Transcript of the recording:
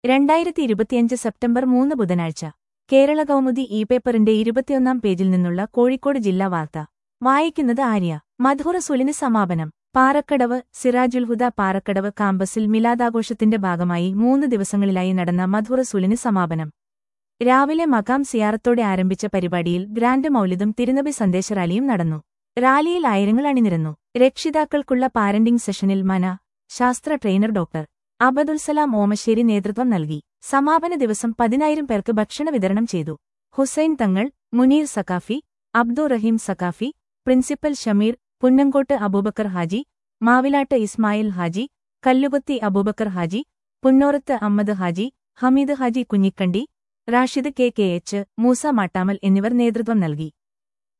രണ്ടായിരത്തി ഇരുപത്തിയഞ്ച് സെപ്റ്റംബർ മൂന്ന് ബുധനാഴ്ച കേരള കൗമുദി ഇ പേപ്പറിന്റെ ഇരുപത്തിയൊന്നാം പേജിൽ നിന്നുള്ള കോഴിക്കോട് ജില്ലാ വാർത്ത വായിക്കുന്നത് ആര്യ മധുറ സുലിന് സമാപനം പാറക്കടവ് സിറാജുൽഹുദ പാറക്കടവ് കാമ്പസിൽ മിലാദാഘോഷത്തിന്റെ ഭാഗമായി മൂന്ന് ദിവസങ്ങളിലായി നടന്ന മധുറ സുലിന് സമാപനം രാവിലെ മകാം സിയാറത്തോടെ ആരംഭിച്ച പരിപാടിയിൽ ഗ്രാൻഡ് മൗലിദും തിരുനബി സന്ദേശ റാലിയും നടന്നു റാലിയിൽ ആയിരങ്ങൾ അണിനിരന്നു രക്ഷിതാക്കൾക്കുള്ള പാരന്റിംഗ് സെഷനിൽ മന ശാസ്ത്ര ട്രെയിനർ ഡോക്ടർ അബദുൽസലാം ഓമശ്ശേരി നേതൃത്വം നൽകി സമാപന ദിവസം പതിനായിരം പേർക്ക് ഭക്ഷണ വിതരണം ചെയ്തു Hussain Thangal Muneer Saqafi Abdur Rahim Saqafi principal Shameer Punnankot Aboobacker Haji Mavilat Ismail Haji Kallukuthi Aboobacker Haji Punnorath Ammad Haji Hameed Haji Kunhikandi Rashid K K H Moosa Mattamal എന്നിവർ നേതൃത്വം നൽകി